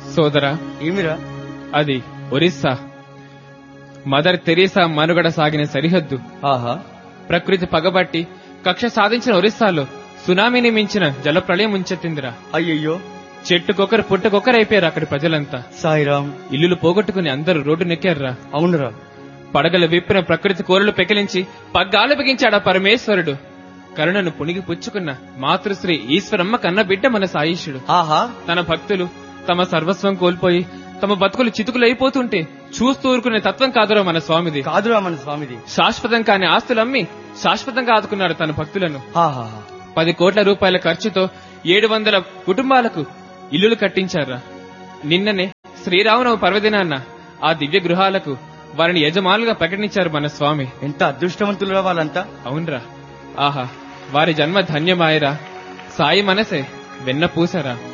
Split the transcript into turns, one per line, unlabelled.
సోదరా
ఏమిరా
అది ఒరిస్సా మదర్ తెరీసా మనుగడ సాగిన సరిహద్దు
ఆహా
ప్రకృతి పగబట్టి కక్ష సాధించిన ఒరిస్సాలో సునామీని మించిన జలప్రళయం ముంచెత్తిందిరా
అయ్యయ్యో
చెట్టుకొకరు పుట్టకొకరైపోయారు అక్కడి ప్రజలంతా
సాయిరామ్
ఇల్లులు పోగొట్టుకుని అందరూ రోడ్డు నెక్కారురా
అవునురా
పడగల విప్పిన ప్రకృతి కోరలు పెకిలించి పగ్గాలు బిగించాడా పరమేశ్వరుడు కరుణను పుణిగి పుచ్చుకున్న మాతృశ్రీ ఈశ్వరమ్మ కన్న బిడ్డ మన సాయిషుడు
ఆహా
తన భక్తులు తమ సర్వస్వం కోల్పోయి తమ బతుకులు చితుకులైపోతుంటే చూస్తూ ఊరుకునే తత్వం కాదురా మన స్వామిది
కాదురా మన స్వామిది
శాశ్వతం కాని ఆస్తులు అమ్మి శాశ్వతంగా ఆదుకున్నాడు తన భక్తులను
ఆహా
పది కోట్ల రూపాయల ఖర్చుతో ఏడు వందల కుటుంబాలకు ఇల్లులు కట్టించారా నిన్ననే శ్రీరామనవ పర్వదినాన్న ఆ దివ్య గృహాలకు వారిని యజమానులుగా ప్రకటించారు మన స్వామి
ఎంత అదృష్టవంతులురా వాళ్ళంతా
అవునరా ఆహా వారి జన్మ ధన్యమాయరా సాయి మనసే వెన్న పూసరా